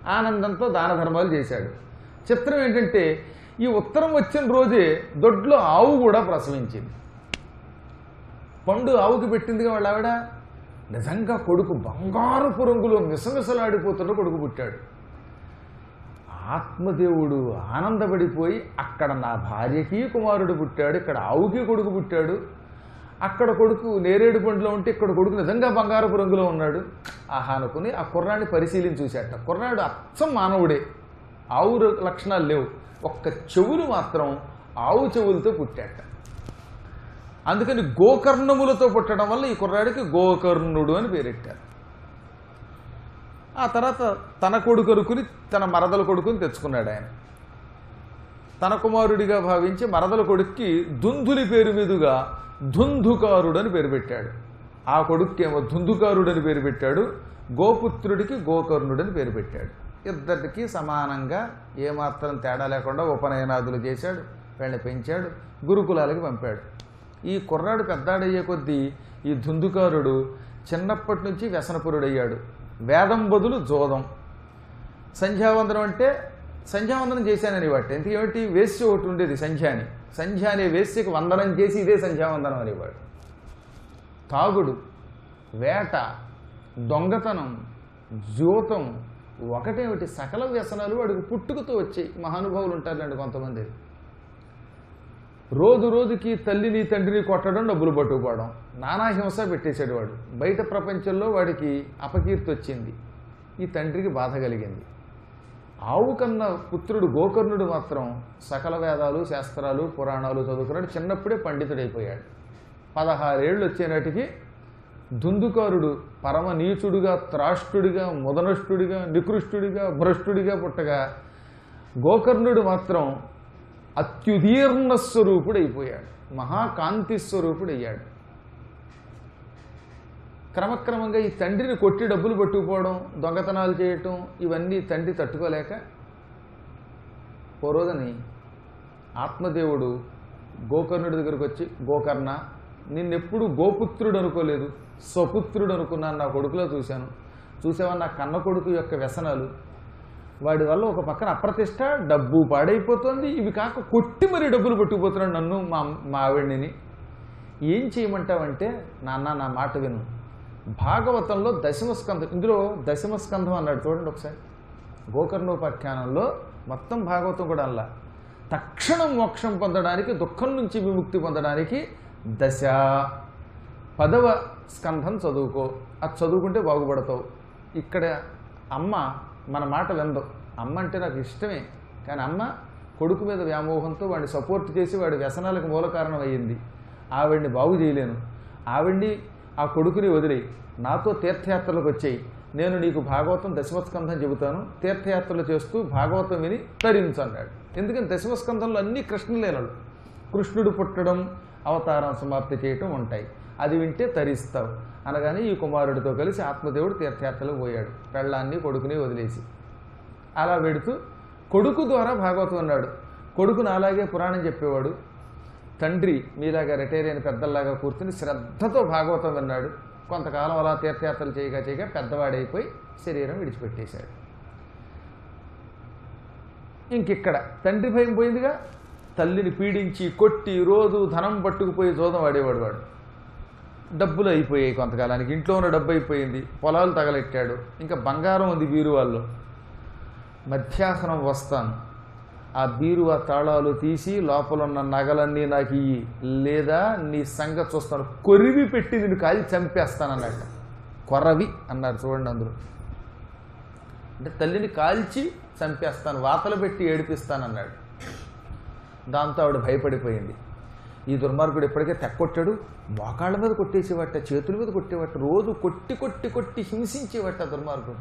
ఆనందంతో దాన ధర్మాలు చేశాడు చిత్రం ఏంటంటే ఈ ఉత్తరం వచ్చిన రోజే దొడ్లో ఆవు కూడా ప్రసవించింది పండు ఆవుకి పెట్టిందిగా వాళ్ళ ఆవిడ నిజంగా కొడుకు బంగారపు రంగులో మిసమిసలాడిపోతున్న కొడుకు పుట్టాడు ఆత్మదేవుడు ఆనందపడిపోయి అక్కడ నా భార్యకి కుమారుడు పుట్టాడు ఇక్కడ ఆవుకి కొడుకు పుట్టాడు అక్కడ కొడుకు నేరేడు పండులో ఉంటే ఇక్కడ కొడుకు నిజంగా బంగారపు రంగులో ఉన్నాడు ఆహా అనుకుని ఆ కుర్రాన్ని పరిశీలించి చూశాట కుర్రాడు అచ్చం మానవుడే ఆవు ర- లక్షణాలు లేవు ఒక్క చెవులు మాత్రం ఆవు చెవులతో పుట్టాట అందుకని గోకర్ణములతో పుట్టడం వల్ల ఈ కుర్రాడికి గోకర్ణుడు అని పేరెట్టారు ఆ తర్వాత తన కొడుకు అనుకుని తన మరదల కొడుకుని తెచ్చుకున్నాడు ఆయన తన కుమారుడిగా భావించి మరదల కొడుక్కి దుందులి పేరు మీదుగా ధుంధుకారుడు అని పేరు పెట్టాడు ఆ కొడుక్కేమో ధుంధుకారుడు అని పేరు పెట్టాడు గోపుత్రుడికి గోకర్ణుడు అని పేరు పెట్టాడు ఇద్దరికి సమానంగా ఏమాత్రం తేడా లేకుండా ఉపనయనాదులు చేశాడు వీళ్ళని పెంచాడు గురుకులాలకి పంపాడు ఈ కుర్రాడు పెద్దాడయ్యే కొద్దీ ఈ ధుందుకారుడు చిన్నప్పటి నుంచి వ్యసనపురుడయ్యాడు వేదం బదులు జోదం సంధ్యావందనం అంటే సంధ్యావందనం చేశానని వాటి ఎందుకు ఏమిటి వేశ్య ఒకటి ఉండేది సంధ్య అని సంధ్య అనే వేశ్యకు వందనం చేసి ఇదే సంధ్యావందనం అనేవాడు తాగుడు వేట దొంగతనం జూతం ఒకటేమిటి సకల వ్యసనాలు వాడికి పుట్టుకతో వచ్చాయి మహానుభావులు ఉంటారండి కొంతమంది రోజు రోజుకి తల్లిని తండ్రిని కొట్టడం డబ్బులు పట్టుకుపోవడం నానా హింస పెట్టేశాడు వాడు బయట ప్రపంచంలో వాడికి అపకీర్తి వచ్చింది ఈ తండ్రికి బాధ కలిగింది ఆవు కన్న పుత్రుడు గోకర్ణుడు మాత్రం సకల వేదాలు శాస్త్రాలు పురాణాలు చదువుకున్నాడు చిన్నప్పుడే పండితుడైపోయాడు పదహారేళ్ళు వచ్చేనాటికి దుందుకారుడు పరమ నీచుడుగా త్రాష్టుడిగా ముదనష్టుడిగా నికృష్టుడిగా భ్రష్టుడిగా పుట్టగా గోకర్ణుడు మాత్రం అత్యుదీర్ణ స్వరూపుడైపోయాడు మహాకాంతి స్వరూపుడయ్యాడు క్రమక్రమంగా ఈ తండ్రిని కొట్టి డబ్బులు పట్టుకుపోవడం దొంగతనాలు చేయటం ఇవన్నీ తండ్రి తట్టుకోలేక ఓ రోజుని ఆత్మదేవుడు గోకర్ణుడి దగ్గరకు వచ్చి గోకర్ణ నిన్నెప్పుడు గోపుత్రుడు అనుకోలేదు స్వపుత్రుడు అనుకున్నాను నా కొడుకులో చూశాను చూసావా నా కన్న కొడుకు యొక్క వ్యసనాలు వాడి వల్ల ఒక పక్కన అప్రతిష్ట డబ్బు పాడైపోతుంది ఇవి కాక కొట్టి మరీ డబ్బులు పట్టుకుపోతున్నాడు నన్ను మా మా ఆవిడ్ని ఏం చేయమంటావంటే నాన్న నా మాట విను భాగవతంలో దశమస్కంధం ఇందులో దశమస్కంధం అన్నాడు చూడండి ఒకసారి గోకర్ణోపాఖ్యానంలో మొత్తం భాగవతం కూడా అలా తక్షణం మోక్షం పొందడానికి దుఃఖం నుంచి విముక్తి పొందడానికి దశ పదవ స్కంధం చదువుకో అది చదువుకుంటే బాగుపడతావు ఇక్కడ అమ్మ మన మాట విందు అమ్మ అంటే నాకు ఇష్టమే కానీ అమ్మ కొడుకు మీద వ్యామోహంతో వాడిని సపోర్ట్ చేసి వాడి వ్యసనాలకు మూల కారణం అయ్యింది ఆవిడ్ని బాగు చేయలేను ఆవిడ్ని ఆ కొడుకుని వదిలి నాతో తీర్థయాత్రలకు వచ్చాయి నేను నీకు భాగవతం దశమస్కంధం చెబుతాను తీర్థయాత్రలు చేస్తూ భాగవతం విని తరించు అన్నాడు ఎందుకని దశమస్కంధంలో అన్ని కృష్ణలీలలు కృష్ణుడు పుట్టడం అవతారం సమాప్తి చేయటం ఉంటాయి అది వింటే తరిస్తావు అనగానే ఈ కుమారుడితో కలిసి ఆత్మదేవుడు తీర్థయాత్రలకు పోయాడు పెళ్ళాన్ని కొడుకుని వదిలేసి అలా వెడుతూ కొడుకు ద్వారా భాగవతం అన్నాడు కొడుకును అలాగే పురాణం చెప్పేవాడు తండ్రి మీలాగా రిటైర్ అయిన పెద్దల్లాగా కూర్చుని శ్రద్ధతో భాగవతం విన్నాడు కొంతకాలం అలా తీర్థయాత్రలు చేయగా చేయగా పెద్దవాడైపోయి శరీరం విడిచిపెట్టేశాడు ఇంకిక్కడ తండ్రి భయం పోయిందిగా తల్లిని పీడించి కొట్టి రోజు ధనం పట్టుకుపోయి జోదం వాడేవాడు వాడు డబ్బులు అయిపోయాయి కొంతకాలానికి ఇంట్లో ఉన్న డబ్బు అయిపోయింది పొలాలు తగలెట్టాడు ఇంకా బంగారం ఉంది బీరువాల్లో మధ్యాహ్నం వస్తాను ఆ బీరువా తాళాలు తీసి లోపల ఉన్న నగలన్నీ నాకు ఇయ్యి లేదా నీ సంగతి చూస్తాను కొరివి పెట్టి నిన్ను కాలి చంపేస్తానన్నట్ట కొరవి అన్నారు చూడండి అందులో అంటే తల్లిని కాల్చి చంపేస్తాను వాతలు పెట్టి ఏడిపిస్తానన్నాడు దాంతో ఆవిడ భయపడిపోయింది ఈ దుర్మార్గుడు ఎప్పటికే తెక్కొట్టాడు మోకాళ్ళ మీద కొట్టేసేవట చేతుల మీద కొట్టేవట రోజు కొట్టి కొట్టి కొట్టి హింసించేవట ఆ దుర్మార్గుడు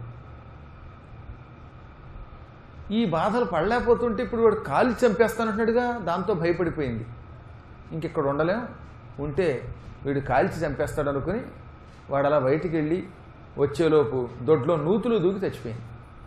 ఈ బాధలు పడలేకపోతుంటే ఇప్పుడు వాడు కాలి చంపేస్తానంటున్నాడుగా దాంతో భయపడిపోయింది ఇంకెక్కడ ఉండలేం ఉంటే వీడు కాల్చి చంపేస్తాడు అనుకుని వాడు అలా బయటికి వెళ్ళి వచ్చేలోపు దొడ్లో నూతులు దూకి చచ్చిపోయింది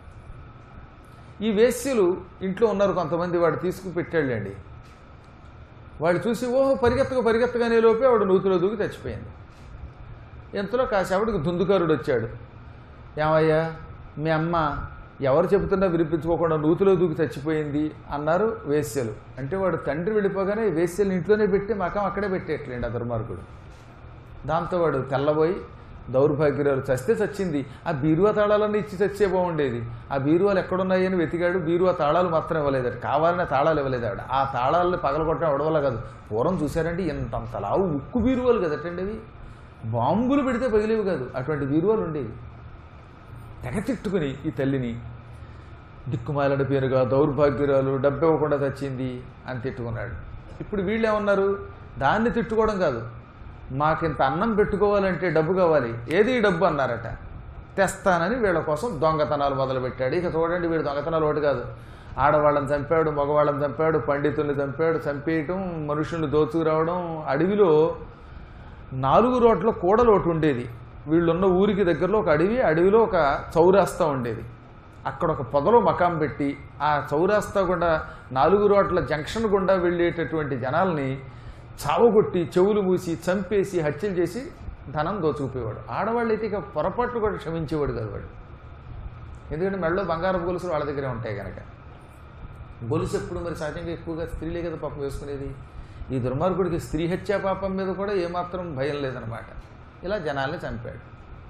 ఈ వేశ్యలు ఇంట్లో ఉన్నారు కొంతమంది వాడు తీసుకు పెట్టాడులేండి వాడు చూసి ఓహో పరిగెత్తగా పరిగెత్తగానే లోపే వాడు నూతిలో దూకి చచ్చిపోయింది ఎంతలో కాసేపటికి దుందుకారుడు వచ్చాడు ఏమయ్యా మీ అమ్మ ఎవరు చెబుతున్నా వినిపించుకోకుండా నూతిలో దూకి చచ్చిపోయింది అన్నారు వేశ్యలు అంటే వాడు తండ్రి వెళ్ళిపోగానే వేశ్యలు ఇంట్లోనే పెట్టి మకం అక్కడే పెట్టేట్లేండి ఆ దుర్మార్గుడు దాంతో వాడు తెల్లబోయి దౌర్భాగ్యురాలు చస్తే చచ్చింది ఆ బీరువా తాళాలన్నీ ఇచ్చి చచ్చే బాగుండేది ఆ బీరువాలు ఎక్కడున్నాయని వెతికాడు బీరువా తాళాలు మాత్రం ఇవ్వలేదట కావాలనే తాళాలు ఇవ్వలేదు ఆవిడ ఆ తాళాలను పగలగొట్టడం అవడవల్ల కాదు పూర్వం చూశారంటే ఇంతంత లావు ఉక్కు బీరువాలు కదటండి అవి బాంబులు పెడితే పగిలేవి కాదు అటువంటి బీరువాలు ఉండేవి తెగ తిట్టుకుని ఈ తల్లిని దిక్కుమాలడి పేరుగా దౌర్భాగ్యురాలు డబ్బు ఇవ్వకుండా చచ్చింది అని తిట్టుకున్నాడు ఇప్పుడు వీళ్ళు ఏమన్నారు దాన్ని తిట్టుకోవడం కాదు మాకింత అన్నం పెట్టుకోవాలంటే డబ్బు కావాలి ఏది ఈ డబ్బు అన్నారట తెస్తానని వీళ్ళ కోసం దొంగతనాలు మొదలుపెట్టాడు ఇక చూడండి వీడు దొంగతనాలు ఒకటి కాదు ఆడవాళ్ళని చంపాడు మగవాళ్ళని చంపాడు పండితుల్ని చంపాడు చంపేయటం మనుషుల్ని దోచుకురావడం అడవిలో నాలుగు రోడ్ల కూడలు ఒకటి ఉండేది వీళ్ళున్న ఊరికి దగ్గరలో ఒక అడవి అడవిలో ఒక చౌరాస్తా ఉండేది అక్కడ ఒక పొదలో మకాం పెట్టి ఆ చౌరాస్తా గుండా నాలుగు రోడ్ల జంక్షన్ గుండా వెళ్ళేటటువంటి జనాల్ని చావగొట్టి చెవులు మూసి చంపేసి హత్యలు చేసి ధనం దోచుకుపోయేవాడు ఆడవాళ్ళు అయితే ఇక పొరపాట్లు కూడా క్షమించేవాడు కాదు వాడు ఎందుకంటే మెడలో బంగారపు గొలుసులు వాళ్ళ దగ్గరే ఉంటాయి కనుక గొలుసు ఎప్పుడు మరి సహజంగా ఎక్కువగా స్త్రీలే కదా పాపం వేసుకునేది ఈ దుర్మార్గుడికి స్త్రీ హత్యా పాపం మీద కూడా ఏమాత్రం భయం లేదనమాట ఇలా జనాల్ని చంపాడు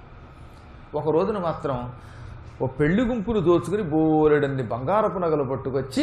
ఒక రోజున మాత్రం ఓ పెళ్లి గుంపును దోచుకుని బోలెడన్ని బంగారపు నగలు పట్టుకొచ్చి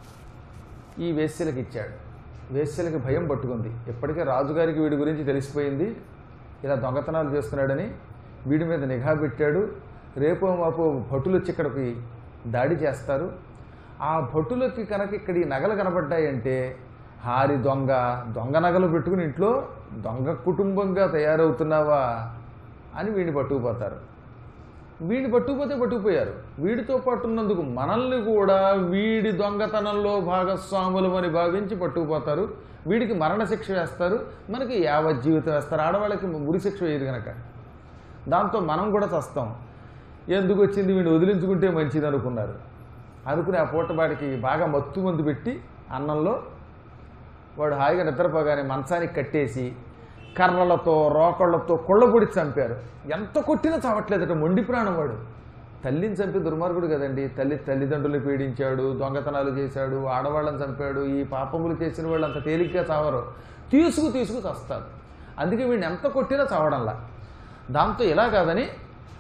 ఈ వేశ్యలకు ఇచ్చాడు వేశ్యలకి భయం పట్టుకుంది ఇప్పటికే రాజుగారికి వీడి గురించి తెలిసిపోయింది ఇలా దొంగతనాలు చేస్తున్నాడని వీడి మీద నిఘా పెట్టాడు రేపో మాపో భటులు వచ్చి ఇక్కడికి దాడి చేస్తారు ఆ భటులకి కనుక ఇక్కడ ఈ నగలు కనబడ్డాయంటే హారి దొంగ దొంగ నగలు పెట్టుకుని ఇంట్లో దొంగ కుటుంబంగా తయారవుతున్నావా అని వీడిని పట్టుకుపోతారు వీడిని పట్టుకుపోతే పట్టుకుపోయారు వీడితో పాటు ఉన్నందుకు మనల్ని కూడా వీడి దొంగతనంలో భాగస్వాములు అని భావించి పట్టుకుపోతారు వీడికి మరణశిక్ష వేస్తారు మనకి యావత్ జీవితం వేస్తారు ఆడవాళ్ళకి ఉరి శిక్ష వేయదు కనుక దాంతో మనం కూడా చస్తాం ఎందుకు వచ్చింది వీడిని వదిలించుకుంటే మంచిది అనుకున్నారు అనుకుని ఆ పూటబాడికి బాగా మత్తు మందు పెట్టి అన్నంలో వాడు హాయిగా నిద్రపోగానే మంచానికి కట్టేసి కర్రలతో రోకళ్లతో కొళ్ళబొడి చంపారు ఎంత కొట్టినా చావట్లేదట మొండి ప్రాణం వాడు తల్లిని చంపి దుర్మార్గుడు కదండి తల్లి తల్లిదండ్రులు పీడించాడు దొంగతనాలు చేశాడు ఆడవాళ్ళని చంపాడు ఈ పాపములు చేసిన వాళ్ళు అంత తేలిగ్గా చావరు తీసుకు తీసుకు చస్తారు అందుకే వీడిని ఎంత కొట్టినా చావడంలా దాంతో ఇలా కాదని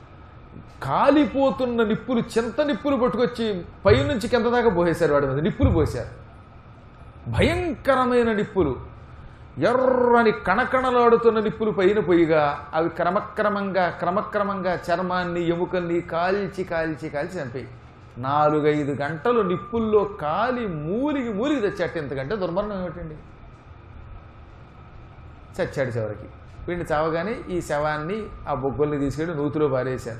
కాలిపోతున్న నిప్పులు చింత నిప్పులు పట్టుకొచ్చి పైనుంచి కింద దాకా పోసేశారు వాడి మీద నిప్పులు పోసారు భయంకరమైన నిప్పులు ఎర్రని కణకణలాడుతున్న నిప్పులు పైన పొయ్యిగా అవి క్రమక్రమంగా క్రమక్రమంగా చర్మాన్ని ఎముకల్ని కాల్చి కాల్చి కాల్చి చంపాయి నాలుగైదు గంటలు నిప్పుల్లో కాలి మూలిగి మూలిగి తెచ్చాట ఇంతకంటే దుర్మరణం ఏమిటండి చచ్చాడు చివరికి వీడిని చావగానే ఈ శవాన్ని ఆ బొగ్గుల్ని తీసుకెళ్ళి నూతిలో పారేశారు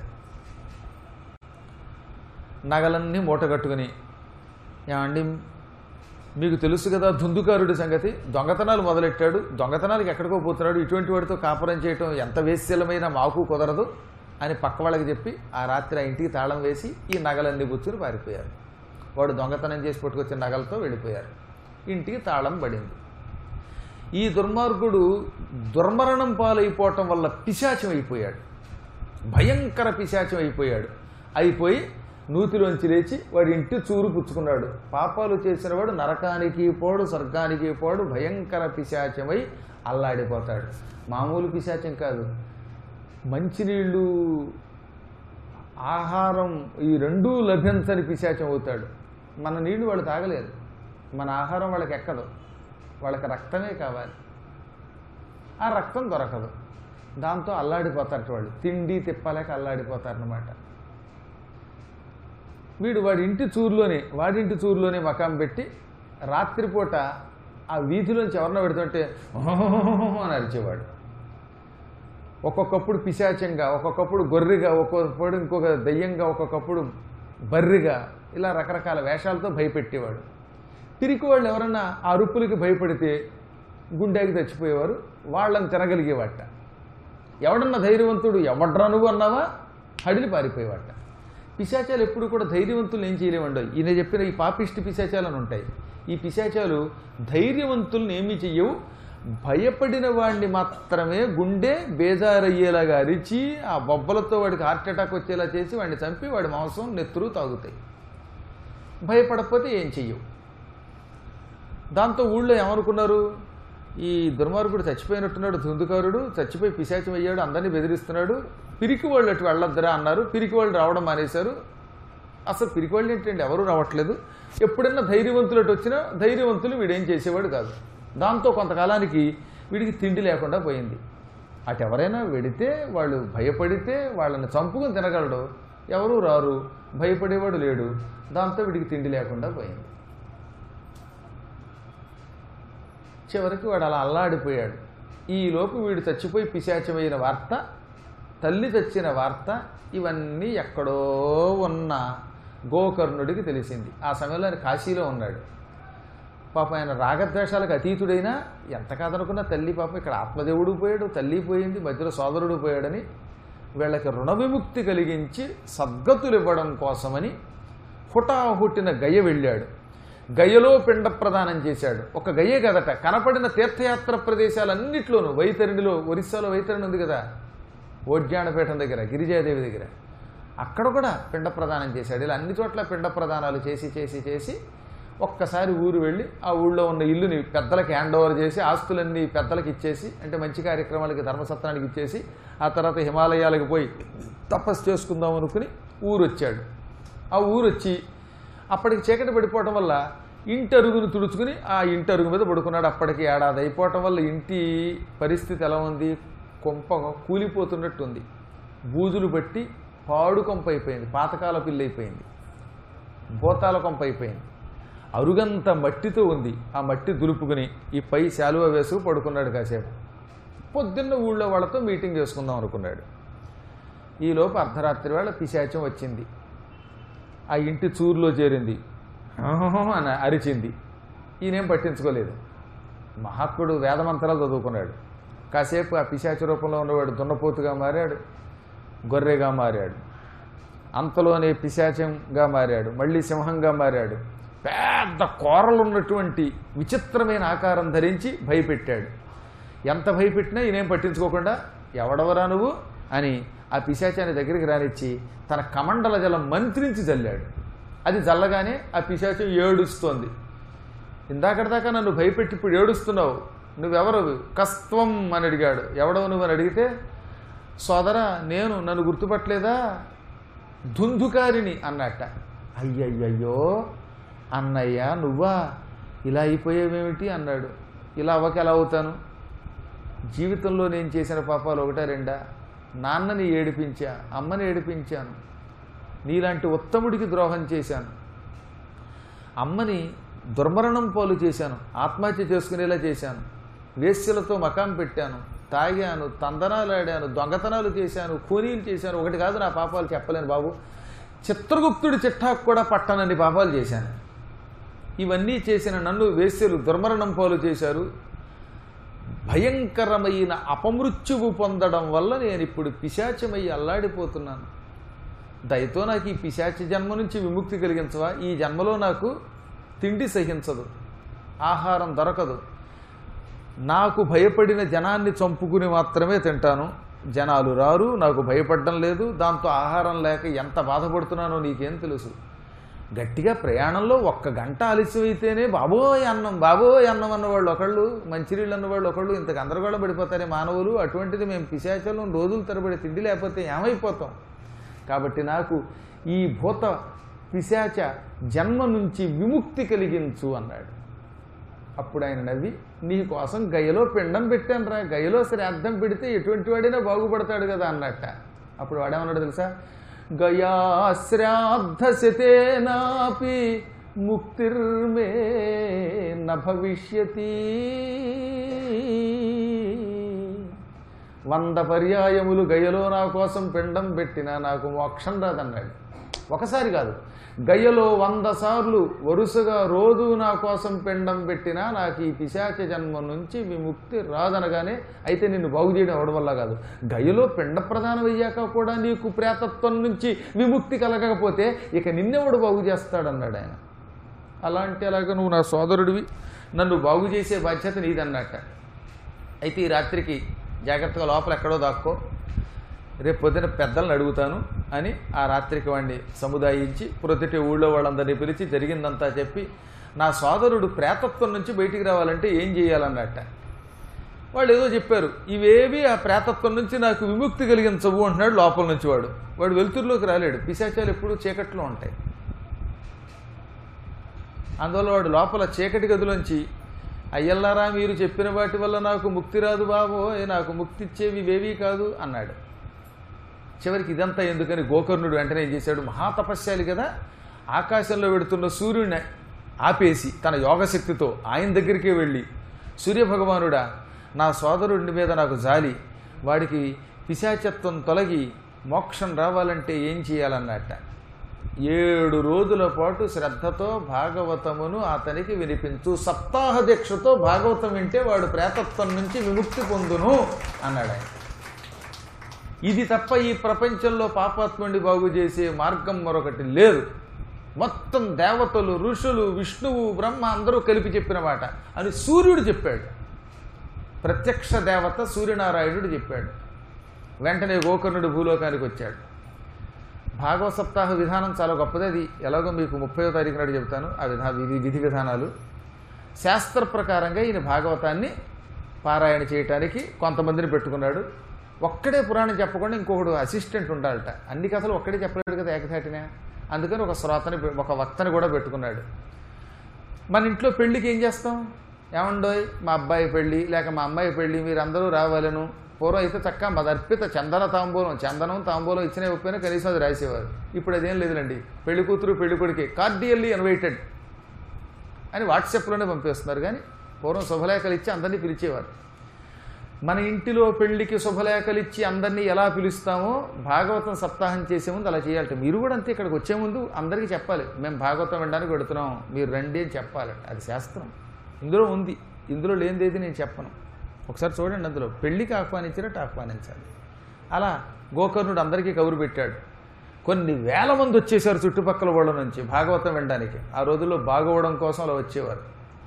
నగలన్నీ మూట కట్టుకుని ఏమండి మీకు తెలుసు కదా ధుందుకారుడి సంగతి దొంగతనాలు మొదలెట్టాడు దొంగతనాలకు ఎక్కడికో పోతున్నాడు ఇటువంటి వాడితో కాపురం చేయటం ఎంత వేశ్యలమైన మాకు కుదరదు అని పక్క వాళ్ళకి చెప్పి ఆ రాత్రి ఆ ఇంటికి తాళం వేసి ఈ నగలన్నీ బుచ్చుని పారిపోయారు వాడు దొంగతనం చేసి పట్టుకొచ్చిన నగలతో వెళ్ళిపోయారు ఇంటికి తాళం పడింది ఈ దుర్మార్గుడు దుర్మరణం పాలైపోవటం వల్ల పిశాచం అయిపోయాడు భయంకర పిశాచం అయిపోయాడు అయిపోయి నూతిలోంచి లేచి వాడి ఇంటి చూరు పుచ్చుకున్నాడు పాపాలు చేసిన వాడు నరకానికి పోడు స్వర్గానికి పోడు భయంకర పిశాచమై అల్లాడిపోతాడు మామూలు పిశాచం కాదు మంచినీళ్ళు ఆహారం ఈ రెండూ లభించని పిశాచం అవుతాడు మన నీళ్లు వాళ్ళు తాగలేరు మన ఆహారం వాళ్ళకి ఎక్కదు వాళ్ళకి రక్తమే కావాలి ఆ రక్తం దొరకదు దాంతో అల్లాడిపోతారట వాళ్ళు తిండి తిప్పలేక అల్లాడిపోతారనమాట వీడు వాడి ఇంటి చూరులోనే వాడింటి చూరులోనే మకాం పెట్టి రాత్రిపూట ఆ వీధిలోంచి ఎవరినో పెడుతుంటే అని అరిచేవాడు ఒక్కొక్కప్పుడు పిశాచంగా ఒక్కొక్కప్పుడు గొర్రెగా ఒక్కొక్కప్పుడు ఇంకొక దయ్యంగా ఒక్కొక్కప్పుడు బర్రిగా ఇలా రకరకాల వేషాలతో భయపెట్టేవాడు తిరిగి వాళ్ళు ఎవరన్నా ఆ అరుపులకి భయపడితే గుండెకి చచ్చిపోయేవారు వాళ్ళని తినగలిగేవాట ఎవడన్నా ధైర్యవంతుడు ఎవడ్రా నువ్వు అన్నావా హడిలి పారిపోయేవాట పిశాచాలు ఎప్పుడు కూడా ధైర్యవంతులు ఏం చేయలేవండి ఈయన చెప్పిన ఈ పాపిష్టి పిశాచాలు అని ఉంటాయి ఈ పిశాచాలు ధైర్యవంతుల్ని ఏమీ చెయ్యవు భయపడిన వాడిని మాత్రమే గుండె బేజారయ్యేలాగా అరిచి ఆ బొబ్బలతో వాడికి హార్ట్ అటాక్ వచ్చేలా చేసి వాడిని చంపి వాడి మాంసం నెత్తురు తాగుతాయి భయపడకపోతే ఏం చెయ్యవు దాంతో ఊళ్ళో ఏమనుకున్నారు ఈ దుర్మార్గుడు చచ్చిపోయినట్టున్నాడు ధుందుకారుడు చచ్చిపోయి పిశాచం అయ్యాడు అందరినీ బెదిరిస్తున్నాడు పిరికి వాళ్ళు అటు వెళ్ళొద్దురా అన్నారు పిరికి వాళ్ళు రావడం మానేశారు అసలు పిరికి వాళ్ళు ఏంటండి ఎవరూ రావట్లేదు ఎప్పుడన్నా ధైర్యవంతులు అటు వచ్చినా ధైర్యవంతులు వీడేం చేసేవాడు కాదు దాంతో కొంతకాలానికి వీడికి తిండి లేకుండా పోయింది అటు ఎవరైనా వెడితే వాళ్ళు భయపడితే వాళ్ళని చంపుకుని తినగలడు ఎవరూ రారు భయపడేవాడు లేడు దాంతో వీడికి తిండి లేకుండా పోయింది చివరికి వాడు అలా అల్లాడిపోయాడు ఈలోపు వీడు చచ్చిపోయి పిశాచమైన వార్త తల్లి చచ్చిన వార్త ఇవన్నీ ఎక్కడో ఉన్న గోకర్ణుడికి తెలిసింది ఆ సమయంలో ఆయన కాశీలో ఉన్నాడు పాప ఆయన రాగద్వేషాలకు అతీతుడైనా ఎంత కాదనుకున్నా తల్లి పాప ఇక్కడ ఆత్మదేవుడు పోయాడు తల్లి పోయింది మధ్యలో సోదరుడు పోయాడని వీళ్ళకి రుణ విముక్తి కలిగించి సద్గతులు ఇవ్వడం కోసమని హుటాహుట్టిన గయ్య వెళ్ళాడు గయ్యలో పిండ ప్రదానం చేశాడు ఒక గయ్యే కదట కనపడిన తీర్థయాత్ర ప్రదేశాలన్నిట్లోనూ వైతరిణిలో ఒరిస్సాలో వైతరిణి ఉంది కదా ఓడ్యాణపీఠం దగ్గర గిరిజాదేవి దగ్గర అక్కడ కూడా పిండ ప్రదానం చేశాడు ఇలా అన్ని చోట్ల పిండ ప్రదానాలు చేసి చేసి చేసి ఒక్కసారి ఊరు వెళ్ళి ఆ ఊళ్ళో ఉన్న ఇల్లుని పెద్దలకి హ్యాండ్ ఓవర్ చేసి ఆస్తులన్నీ పెద్దలకి ఇచ్చేసి అంటే మంచి కార్యక్రమాలకి ధర్మసత్రానికి ఇచ్చేసి ఆ తర్వాత హిమాలయాలకు పోయి తపస్సు చేసుకుందాం అనుకుని ఊరు వచ్చాడు ఆ ఊరు వచ్చి అప్పటికి చీకటి పడిపోవటం వల్ల ఇంటి అరుగును తుడుచుకుని ఆ ఇంటి అరుగు మీద పడుకున్నాడు అప్పటికి ఏడాది అయిపోవటం వల్ల ఇంటి పరిస్థితి ఎలా ఉంది కొంప కూలిపోతున్నట్టుంది బూజులు బట్టి పాడు కొంప అయిపోయింది పాతకాల పిల్లి అయిపోయింది భూతాల కొంప అయిపోయింది అరుగంత మట్టితో ఉంది ఆ మట్టి దులుపుకుని ఈ పై శాలువ వేసుకు పడుకున్నాడు కాసేపు పొద్దున్న ఊళ్ళో వాళ్ళతో మీటింగ్ చేసుకుందాం అనుకున్నాడు ఈలోపు అర్ధరాత్రి వేళ పిశాచం వచ్చింది ఆ ఇంటి చూరులో చేరింది "ఆహ్" అని అరిచింది ఈయనేం పట్టించుకోలేదు మహాత్ముడు వేదమంత్రాలు చదువుకున్నాడు కాసేపు ఆ పిశాచ రూపంలో ఉన్నవాడు దున్నపోతుగా మారాడు గొర్రెగా మారాడు అంతలోనే పిశాచంగా మారాడు మళ్ళీ సింహంగా మారాడు పెద్ద కోరలు ఉన్నటువంటి విచిత్రమైన ఆకారం ధరించి భయపెట్టాడు ఎంత భయపెట్టినా ఈయనేం పట్టించుకోకుండా ఎవడవరా నువ్వు అని ఆ పిశాచాన్ని దగ్గరికి రానిచ్చి తన కమండల జలం మంత్రించి జల్లాడు అది జల్లగానే ఆ పిశాచం ఏడుస్తోంది ఇందాకటిదాకా నన్ను భయపెట్టి ఇప్పుడు ఏడుస్తున్నావు నువ్వెవరు కస్త్వం అని అడిగాడు ఎవడవు నువ్వు అని అడిగితే సోదరా నేను నన్ను గుర్తుపట్టలేదా ధుందుకారిని అన్నట్ట అయ్యయ్యయ్యో అన్నయ్య నువ్వా ఇలా అయిపోయావేమిటి అన్నాడు ఇలా అవ్వక ఎలా అవుతాను జీవితంలో నేను చేసిన పాపాలు ఒకటా రెండా నాన్నని ఏడిపించా అమ్మని ఏడిపించాను నీలాంటి ఉత్తముడికి ద్రోహం చేశాను అమ్మని దుర్మరణం పాలు చేశాను ఆత్మహత్య చేసుకునేలా చేశాను వేశ్యలతో మకాం పెట్టాను తాగాను తందనాలు ఆడాను దొంగతనాలు చేశాను కూనీలు చేశాను ఒకటి కాదు నా పాపాలు చెప్పలేను బాబు చిత్రగుప్తుడి చిట్టాకు కూడా పట్టనన్ని పాపాలు చేశాను ఇవన్నీ చేసిన నన్ను వేశ్యలు దుర్మరణం పాలు చేశారు భయంకరమైన అపమృత్యువు పొందడం వల్ల నేను ఇప్పుడు పిశాచమై అల్లాడిపోతున్నాను దయతో నాకు ఈ పిశాచ జన్మ నుంచి విముక్తి కలిగించవా ఈ జన్మలో నాకు తిండి సహించదు ఆహారం దొరకదు నాకు భయపడిన జనాన్ని చంపుకుని మాత్రమే తింటాను జనాలు రారు నాకు భయపడడం లేదు దాంతో ఆహారం లేక ఎంత బాధపడుతున్నానో నీకేం తెలుసు గట్టిగా ప్రయాణంలో ఒక్క గంట ఆలస్యమైతేనే బాబోయ్ అన్నం బాబోయ్ అన్నం అన్నవాళ్ళు ఒకళ్ళు మంచినీళ్ళు అన్నవాళ్ళు ఒకళ్ళు ఇంత గందరగోళం పడిపోతారే మానవులు అటువంటిది మేము పిశాచలం రోజుల తరబడి తిండి లేకపోతే ఏమైపోతాం కాబట్టి నాకు ఈ భూత పిశాచ జన్మ నుంచి విముక్తి కలిగించు అన్నాడు అప్పుడు ఆయన నవ్వి నీ కోసం గయ్యలో పిండం పెట్టాను రా గయ్యలో శ్రాద్ధం పెడితే ఎటువంటి వాడైనా బాగుపడతాడు కదా అన్నట్ట అప్పుడు వాడేమన్నాడు తెలుసా గయా శ్రాద్ధ శతేనాపి ముక్తిర్మే న భవిష్యతి వంద పర్యాయములు గయ్యలో నా కోసం పిండం పెట్టినా నాకు మోక్షం రాదన్నాడు ఒకసారి కాదు గయ్యలో వంద సార్లు వరుసగా రోజు నా కోసం పిండం పెట్టినా నాకు ఈ పిశాచ జన్మ నుంచి విముక్తి రాదనగానే అయితే నిన్ను బాగు చేయడం అవడం వల్ల కాదు గయ్యలో పిండ ప్రదానం అయ్యాక కూడా నీకు ప్రేతత్వం నుంచి విముక్తి కలగకపోతే ఇక నిన్నెవడు బాగు చేస్తాడన్నాడు ఆయన అలాంటి అలాగ నువ్వు నా సోదరుడివి నన్ను బాగు చేసే బాధ్యత నీదన్నట్ట అయితే ఈ రాత్రికి జాగ్రత్తగా లోపల ఎక్కడో దాక్కో రేపు పొద్దున పెద్దలను అడుగుతాను అని ఆ రాత్రికి వాడిని సముదాయించి ప్రొద్దుటి ఊళ్ళో వాళ్ళందరినీ పిలిచి జరిగిందంతా చెప్పి నా సోదరుడు ప్రేతత్వం నుంచి బయటికి రావాలంటే ఏం చేయాలన్నట్ట వాళ్ళు ఏదో చెప్పారు ఇవేవి ఆ ప్రేతత్వం నుంచి నాకు విముక్తి కలిగించవు అంటున్నాడు లోపల నుంచి వాడు వాడు వెలుతురులోకి రాలేడు పిశాచాలు ఎప్పుడూ చీకట్లో ఉంటాయి అందువల్ల వాడు లోపల చీకటి గదిలోంచి అయ్యల్లారా మీరు చెప్పిన వాటి వల్ల నాకు ముక్తి రాదు బాబో నాకు ముక్తి ఇచ్చేవి ఇవేవీ కాదు అన్నాడు చివరికి ఇదంతా ఎందుకని గోకర్ణుడు వెంటనే ఏం చేశాడు మహాతపస్యాలి కదా ఆకాశంలో పెడుతున్న సూర్యుడిని ఆపేసి తన యోగశక్తితో ఆయన దగ్గరికే వెళ్ళి సూర్యభగవానుడా నా సోదరుడి మీద నాకు జాలి వాడికి పిశాచత్వం తొలగి మోక్షం రావాలంటే ఏం చేయాలన్నట్ట ఏడు రోజుల పాటు శ్రద్ధతో భాగవతమును అతనికి వినిపించు సప్తాహ దీక్షతో భాగవతం వింటే వాడు ప్రేతత్వం నుంచి విముక్తి పొందును అన్నాడు ఆయన ఇది తప్ప ఈ ప్రపంచంలో పాపాత్ముడిని బాగు చేసే మార్గం మరొకటి లేదు మొత్తం దేవతలు ఋషులు విష్ణువు బ్రహ్మ అందరూ కలిపి చెప్పిన మాట అని సూర్యుడు చెప్పాడు ప్రత్యక్ష దేవత సూర్యనారాయణుడు చెప్పాడు వెంటనే గోకర్ణుడు భూలోకానికి వచ్చాడు భాగవత సప్తాహ విధానం చాలా గొప్పది అది ఎలాగో మీకు ముప్పయో తారీఖు నాడు చెప్తాను ఆ విధా విధి విధి విధానాలు శాస్త్ర ప్రకారంగా ఈయన భాగవతాన్ని పారాయణ చేయటానికి కొంతమందిని పెట్టుకున్నాడు ఒక్కడే పురాణం చెప్పకుండా ఇంకొకడు అసిస్టెంట్ ఉండాలట అన్ని కథలు ఒక్కడే చెప్పలేడు కదా ఏకధాటినే అందుకని ఒక శ్రోతని ఒక వక్తని కూడా పెట్టుకున్నాడు మన ఇంట్లో పెళ్ళికి ఏం చేస్తాం ఏమండోయ్ మా అబ్బాయి పెళ్ళి లేక మా అమ్మాయి పెళ్ళి మీరందరూ రావాలను పూర్వం అయితే చక్క మదర్పిత చందన తాంబూలం చందనం తాంబూలం ఇచ్చిన ఇవ్వకపోయినా కనీసం అది రాసేవారు ఇప్పుడు అదేం లేదులండి పెళ్లి కూతురు పెళ్లి కొడుకి కార్డియల్లీ ఇన్వైటెడ్ అని వాట్సాప్లోనే పంపిస్తున్నారు కానీ పూర్వం శుభలేఖలు ఇచ్చి అందరినీ పిలిచేవారు మన ఇంటిలో పెళ్లికి శుభలేఖలు ఇచ్చి అందరినీ ఎలా పిలుస్తామో భాగవతం సప్తాహం చేసే ముందు అలా చేయాలట మీరు కూడా అంతే ఇక్కడికి వచ్చే ముందు అందరికీ చెప్పాలి మేము భాగవతం వినడానికి పెడుతున్నాం మీరు రండి అని చెప్పాలట అది శాస్త్రం ఇందులో ఉంది ఇందులో లేనిదేది నేను చెప్పను ఒకసారి చూడండి అందులో పెళ్లికి ఆహ్వానించినట్టు ఆహ్వానించాలి అలా గోకర్ణుడు అందరికీ కబురు పెట్టాడు కొన్ని వేల మంది వచ్చేసారు చుట్టుపక్కల వాళ్ళ నుంచి భాగవతం వినడానికి ఆ రోజుల్లో బాగోవడం కోసం అలా వచ్చేవారు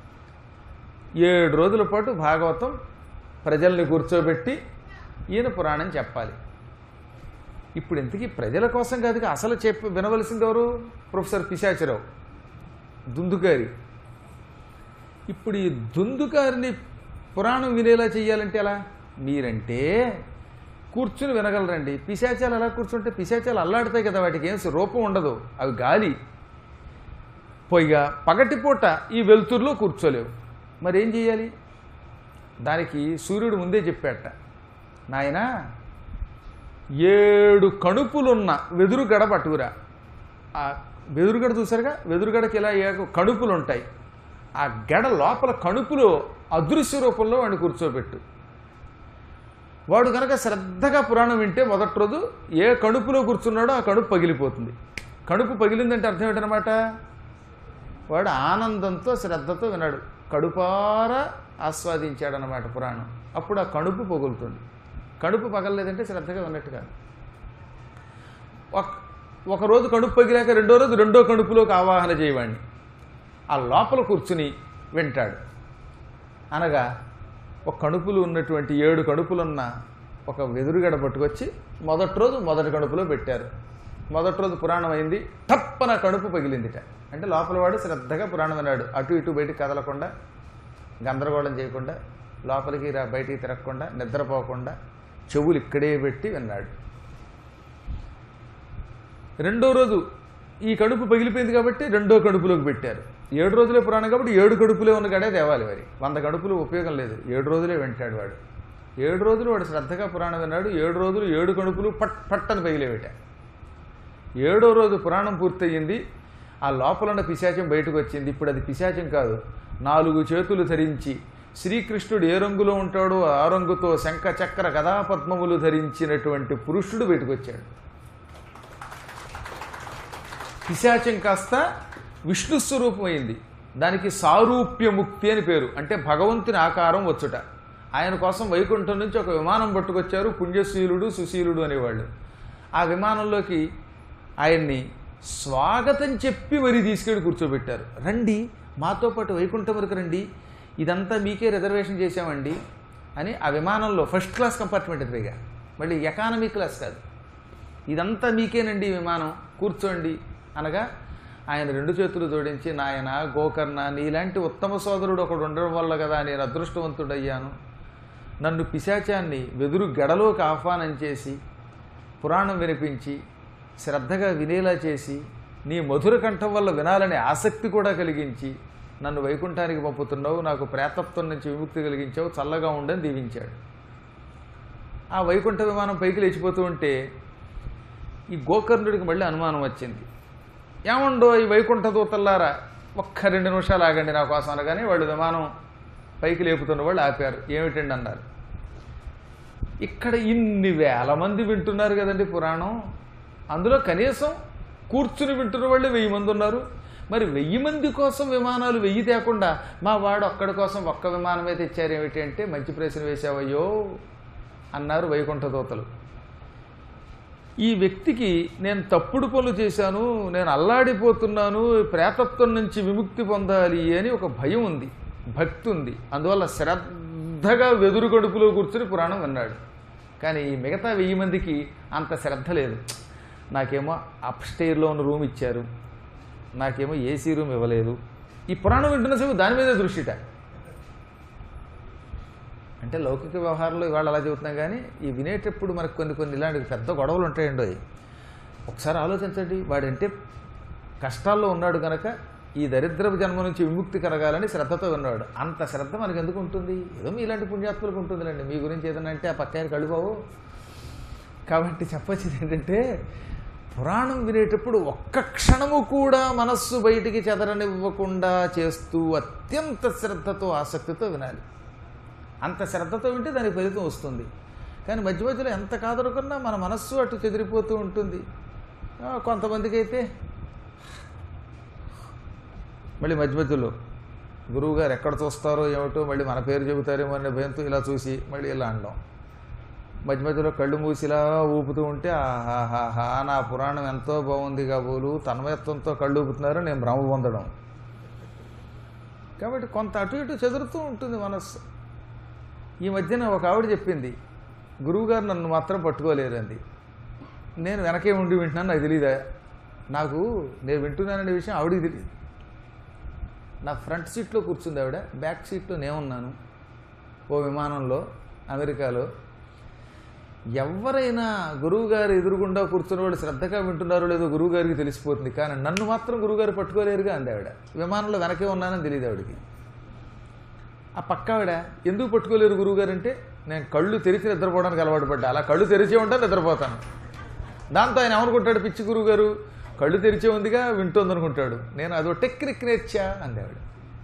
ఏడు రోజుల పాటు భాగవతం ప్రజల్ని కూర్చోబెట్టి ఈయన పురాణం చెప్పాలి ఇప్పుడు ఇంతకీ ప్రజల కోసం కాదు అసలు చెప్పి వినవలసింది ఎవరు ప్రొఫెసర్ పిశాచిరావు దుందుకారి ఇప్పుడు ఈ దుందుకారిని పురాణం వినేలా చెయ్యాలంటే ఎలా మీరంటే కూర్చుని వినగలరండి పిశాచాలు ఎలా కూర్చుంటే పిశాచాలు అల్లాడతాయి కదా వాటికి ఏం రూపం ఉండదు అవి గాలి పైగా పగటిపూట ఈ వెలుతురులో కూర్చోలేవు మరి ఏం చేయాలి దానికి సూర్యుడు ముందే చెప్పాట నాయన ఏడు కణుపులున్న వెదురుగడ పట్టుకురా ఆ వెదురుగడ చూసారుగా వెదురుగడకి ఇలా ఏ- కణుపులు ఉంటాయి ఆ గడ లోపల కణుపులో అదృశ్య రూపంలో వాడిని కూర్చోబెట్టు వాడు కనుక శ్రద్ధగా పురాణం వింటే మొదటి రోజు ఏ కడుపులో కూర్చున్నాడో ఆ కడుపు పగిలిపోతుంది కడుపు పగిలిందంటే అర్థం ఏంటనమాట వాడు ఆనందంతో శ్రద్ధతో విన్నాడు కడుపారా ఆస్వాదించాడనమాట పురాణం అప్పుడు ఆ కడుపు పగులుతుంది కడుపు పగలలేదంటే శ్రద్ధగా విన్నట్టు కాదు ఒక ఒకరోజు కడుపు పగిలాక రెండో రోజు రెండో కడుపులోకి ఆవాహన చేయవాడిని ఆ లోపల కూర్చుని వింటాడు అనగా ఒక కడుపులు ఉన్నటువంటి ఏడు కడుపులున్న ఒక వెదురుగడ పట్టుకొచ్చి మొదటి రోజు మొదటి కడుపులో పెట్టారు మొదటి రోజు పురాణం అయింది తప్పన కడుపు పగిలిందిట అంటే లోపల వాడు శ్రద్ధగా పురాణం విన్నాడు అటు ఇటు బయటికి కదలకుండా గందరగోళం చేయకుండా లోపలికి రా బయటికి తిరగకుండా నిద్రపోకుండా చెవులు ఇక్కడే పెట్టి విన్నాడు రెండో రోజు ఈ కడుపు పగిలిపోయింది కాబట్టి రెండో కడుపులోకి పెట్టారు ఏడు రోజులే పురాణం కాబట్టి ఏడు కడుపులే ఉన్న గడే తేవాలి మరి వంద కడుపులు ఉపయోగం లేదు ఏడు రోజులే వింటాడు వాడు ఏడు రోజులు వాడు శ్రద్ధగా పురాణం విన్నాడు ఏడు రోజులు ఏడు కడుపులు పట్ పట్టని పగిలేవిట ఏడో రోజు పురాణం పూర్తయింది ఆ లోపల ఉన్న పిశాచం బయటకు వచ్చింది ఇప్పుడు అది పిశాచం కాదు నాలుగు చేతులు ధరించి శ్రీకృష్ణుడు ఏ రంగులో ఉంటాడో ఆ రంగుతో శంఖ చక్ర గదాపద్మములు ధరించినటువంటి పురుషుడు బయటకు వచ్చాడు పిశాచం కాస్త విష్ణు స్వరూపమైంది దానికి సారూప్యముక్తి అని పేరు అంటే భగవంతుని ఆకారం వచ్చుట ఆయన కోసం వైకుంఠం నుంచి ఒక విమానం పట్టుకొచ్చారు పుణ్యశీలుడు సుశీలుడు అనేవాళ్ళు ఆ విమానంలోకి ఆయన్ని స్వాగతం చెప్పి మరి తీసుకెళ్ళి కూర్చోబెట్టారు రండి మాతో పాటు వైకుంఠం వరకు రండి ఇదంతా మీకే రిజర్వేషన్ చేశామండి అని ఆ విమానంలో ఫస్ట్ క్లాస్ కంపార్ట్మెంట్ ఎదురుగా మళ్ళీ ఎకానమీ క్లాస్ కాదు ఇదంతా మీకేనండి ఈ విమానం కూర్చోండి అనగా ఆయన రెండు చేతులు జోడించి నాయన గోకర్ణ నీలాంటి ఉత్తమ సోదరుడు ఒకడు ఉండడం వల్ల కదా నేను అదృష్టవంతుడయ్యాను నన్ను పిశాచాన్ని వెదురు గడలోకి ఆహ్వానం చేసి పురాణం వినిపించి శ్రద్ధగా వినేలా చేసి నీ మధుర కంఠం వల్ల వినాలనే ఆసక్తి కూడా కలిగించి నన్ను వైకుంఠానికి పంపుతున్నావు నాకు ప్రేతత్వం నుంచి విముక్తి కలిగించావు చల్లగా ఉండని దీవించాడు ఆ వైకుంఠ విమానం పైకి లేచిపోతూ ఉంటే ఈ గోకర్ణుడికి మళ్ళీ అనుమానం వచ్చింది ఏమండో ఈ వైకుంఠ దూతల్లారా ఒక్క రెండు నిమిషాలు ఆగండి నా కోసం అనగానే వాళ్ళు విమానం పైకి లేపుతున్న వాళ్ళు ఆపారు ఏమిటండి అన్నారు ఇక్కడ ఇన్ని వేల మంది వింటున్నారు కదండి పురాణం అందులో కనీసం కూర్చుని వింటున్న వాళ్ళు వెయ్యి మంది ఉన్నారు మరి వెయ్యి మంది కోసం విమానాలు వెయ్యి తేకుండా మా వాడు ఒక్కడి కోసం ఒక్క విమానమే తెచ్చారు ఏమిటి అంటే మంచి ప్రశ్న వేసావయ్యో అన్నారు వైకుంఠ దూతలు ఈ వ్యక్తికి నేను తప్పుడు పనులు చేశాను నేను అల్లాడిపోతున్నాను ప్రేతత్వం నుంచి విముక్తి పొందాలి అని ఒక భయం ఉంది భక్తి ఉంది అందువల్ల శ్రద్ధగా వెదురు గడుపులో కూర్చుని పురాణం విన్నాడు కానీ ఈ మిగతా వెయ్యి మందికి అంత శ్రద్ధ లేదు నాకేమో అప్ స్టేర్లో ఉన్న రూమ్ ఇచ్చారు నాకేమో ఏసీ రూమ్ ఇవ్వలేదు ఈ పురాణం వింటున్న సేపు దాని మీదే దృష్టిట అంటే లౌకిక వ్యవహారంలో ఇవాళ అలా చెబుతున్నాం కానీ ఈ వినేటప్పుడు మనకు కొన్ని కొన్ని ఇలాంటి పెద్ద గొడవలు ఉంటాయండి అవి. ఒకసారి ఆలోచించండి వాడంటే కష్టాల్లో ఉన్నాడు కనుక ఈ దరిద్రపు జన్మ నుంచి విముక్తి కలగాలని శ్రద్ధతో ఉన్నాడు అంత శ్రద్ధ మనకు ఎందుకు ఉంటుంది ఏదో మీ ఇలాంటి పుణ్యాత్ములకు ఉంటుందిలేండి మీ గురించి ఏదైనా అంటే ఆ పక్క కడుకోవు కాబట్టి చెప్పొచ్చేది ఏంటంటే పురాణం వినేటప్పుడు ఒక్క క్షణము కూడా మనస్సు బయటికి చెదరనివ్వకుండా చేస్తూ అత్యంత శ్రద్ధతో ఆసక్తితో వినాలి అంత శ్రద్ధతో వింటే దానికి ఫలితం వస్తుంది కానీ మధ్య మధ్యలో ఎంత కాదనుకున్నా మన మనస్సు అటు చెదిరిపోతూ ఉంటుంది ఆ, కొంతమందికి అయితే మళ్ళీ మధ్య మధ్యలో గురువు గారు ఎక్కడ చూస్తారో ఏమిటో మళ్ళీ మన పేరు చెబుతారేమో అనే భయంతో ఇలా చూసి మళ్ళీ ఇలా అనడం మధ్య మధ్యలో కళ్ళు మూసిలా ఊపుతూ ఉంటే ఆహాహాహా నా పురాణం ఎంతో బాగుంది కాబోలు తన్మయత్వంతో కళ్ళు ఊపుతున్నారు నేను భ్రమ పొందడం కాబట్టి కొంత అటు ఇటు చెదురుతూ ఉంటుంది మనస్సు ఈ మధ్యన ఒక ఆవిడ చెప్పింది గురువుగారు నన్ను మాత్రం పట్టుకోలేరు అంది నేను వెనకే ఉండి వింటున్నాను నాకు తెలియదా నాకు నేను వింటున్నాననే విషయం ఆవిడికి తెలియదు నా ఫ్రంట్ సీట్లో కూర్చుంది ఆవిడ బ్యాక్ సీట్లో నేనున్నాను ఓ విమానంలో అమెరికాలో ఎవరైనా గురువుగారు ఎదురుగుండా కూర్చున్న వాళ్ళు శ్రద్ధగా వింటున్నారో లేదో గురువుగారికి తెలిసిపోతుంది కానీ నన్ను మాత్రం గురువుగారు పట్టుకోలేరుగా అంది ఆవిడ విమానంలో వెనకే ఉన్నానని తెలియదు ఆవిడకి ఆ పక్క ఆవిడ ఎందుకు పట్టుకోలేరు గురువుగారు అంటే నేను కళ్ళు తెరిచి నిద్రపోవడానికి అలవాటు పడ్డా అలా కళ్ళు తెరిచే ఉంటా నిద్రపోతాను దాంతో ఆయన ఏమనుకుంటాడు పిచ్చి గురువు గారు కళ్ళు తెరిచే ఉందిగా వింటుంది అనుకుంటాడు నేను అదో టెక్నిక్ నేర్చా అంది ఆవిడ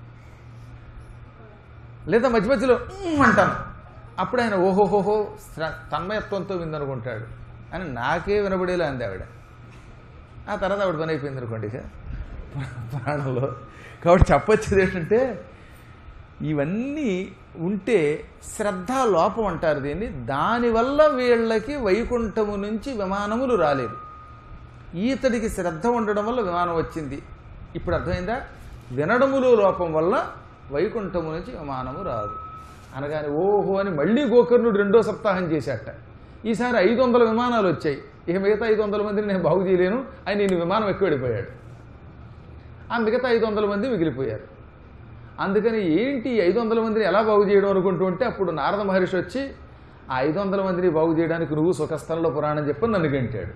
లేదా మధ్య మధ్యలో "ఉమ్" అంటాను అప్పుడు ఆయన ఓహోహోహో శ్ర- తన్మయత్వంతో విందనుకుంటాడు అని నాకే వినబడేలా అంది ఆవిడ ఆ తర్వాత ఆవిడ పని అయిపోయింది అనుకోండి ఇక ప్రాణంలో కాబట్టి చెప్పొచ్చేది ఏంటంటే ఇవన్నీ ఉంటే శ్రద్ధ లోపం అంటారు దీన్ని దానివల్ల వీళ్ళకి వైకుంఠము నుంచి విమానములు రాలేదు ఈతడికి శ్రద్ధ ఉండడం వల్ల విమానం వచ్చింది ఇప్పుడు అర్థమైందా వినడములో లోపం వల్ల వైకుంఠము నుంచి విమానము రాదు అనగానే ఓహో అని మళ్ళీ గోకర్ణుడు రెండో సప్తాహం చేశాట ఈసారి ఐదు వందల విమానాలు వచ్చాయి ఇక మిగతా ఐదు వందల మందిని నేను బాగు చేయలేను అని నేను విమానం ఎక్కువ వెళ్ళిపోయాడు ఆ మిగతా ఐదు వందల మంది మిగిలిపోయారు అందుకని ఏంటి ఈ ఐదు వందల మందిని ఎలా బాగు చేయడం అనుకుంటూ ఉంటే అప్పుడు నారద మహర్షి వచ్చి ఆ ఐదు వందల మందిని బాగు చేయడానికి నువ్వు సుఖస్థలంలో పురాణం చెప్పని నన్ను గంటాడు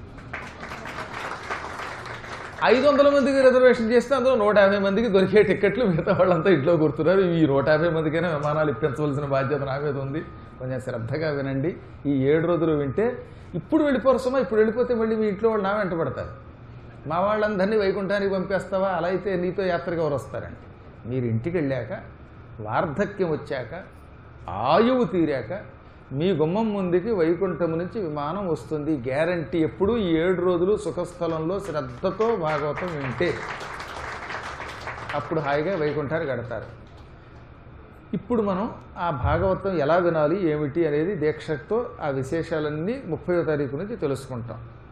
ఐదు వందల మందికి రిజర్వేషన్ చేస్తే అందులో నూట యాభై మందికి దొరికే టిక్కెట్లు మిగతా వాళ్ళంతా ఇంట్లో కూర్చున్నారు ఈ నూట యాభై మందికైనా విమానాలు ఇప్పించవలసిన బాధ్యత నా మీద ఉంది కొంచెం శ్రద్ధగా వినండి ఈ ఏడు రోజులు వింటే ఇప్పుడు వెళ్ళిపోరు సుమా ఇప్పుడు వెళ్ళిపోతే మళ్ళీ మీ ఇంట్లో వాళ్ళు నా వెంట పడతారు మా వాళ్ళందరినీ వైకుంఠానికి పంపేస్తావా అలా అయితే నీతో యాత్రకు ఎవరు వస్తారండి మీరు ఇంటికి వెళ్ళాక వార్ధక్యం వచ్చాక ఆయువు తీరాక మీ గుమ్మం ముందుకి వైకుంఠము నుంచి విమానం వస్తుంది గ్యారంటీ ఎప్పుడు ఈ ఏడు రోజులు సుఖస్థలంలో శ్రద్ధతో భాగవతం వింటే అప్పుడు హాయిగా వైకుంఠాన్ని గడతారు ఇప్పుడు మనం ఆ భాగవతం ఎలా వినాలి ఏమిటి అనేది దీక్షతో ఆ విశేషాలన్నీ ముప్పయో తారీఖు నుంచి తెలుసుకుంటాం